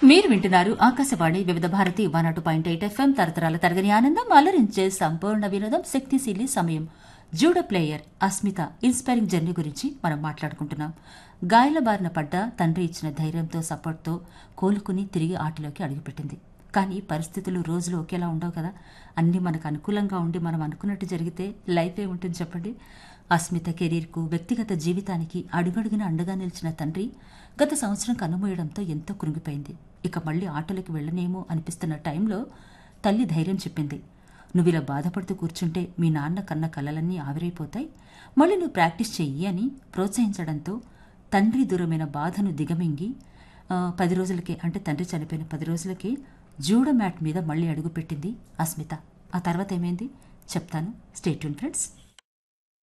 మీరు వింటున్నారు Akashvani Vividh Bharati one oh two point eight FM తరతరాల తరగని ఆనందం అలరించే సంపూర్ణ వినోదం శక్తిశీలి సమయం judo player Asmita inspiring journey గురించి మనం మాట్లాడుకుంటున్నాం గాయాల బారిన పడ్డ తండ్రి ఇచ్చిన ధైర్యంతో సపోర్ట్తో కోలుకుని తిరిగి ఆటలోకి అడుగుపెట్టింది కానీ పరిస్థితులు రోజులు ఒకేలా ఉండవు కదా అన్నీ మనకు అనుకూలంగా ఉండి మనం అనుకున్నట్టు జరిగితే లైఫే ఉంటుంది చెప్పండి అస్మిత కెరీర్కు వ్యక్తిగత జీవితానికి అడుగడుగున అండగా నిలిచిన తండ్రి గత సంవత్సరం కన్నుమూయడంతో ఎంతో కృంగిపోయింది ఇక మళ్ళీ ఆటోలకు వెళ్ళనేమో అనిపిస్తున్న టైంలో తల్లి ధైర్యం చెప్పింది నువ్వు ఇలా బాధపడుతూ కూర్చుంటే మీ నాన్న కన్న కలలన్నీ ఆవిరైపోతాయి మళ్ళీ నువ్వు ప్రాక్టీస్ చెయ్యి అని ప్రోత్సహించడంతో తండ్రి దూరమైన బాధను దిగమింగి ఆ, పది రోజులకే అంటే తండ్రి చనిపోయిన పది రోజులకే జూడో మ్యాట్ మీద మళ్ళీ అడుగుపెట్టింది అస్మిత ఆ తర్వాత ఏమైంది చెప్తాను స్టేట్యూన్ ఫ్రెండ్స్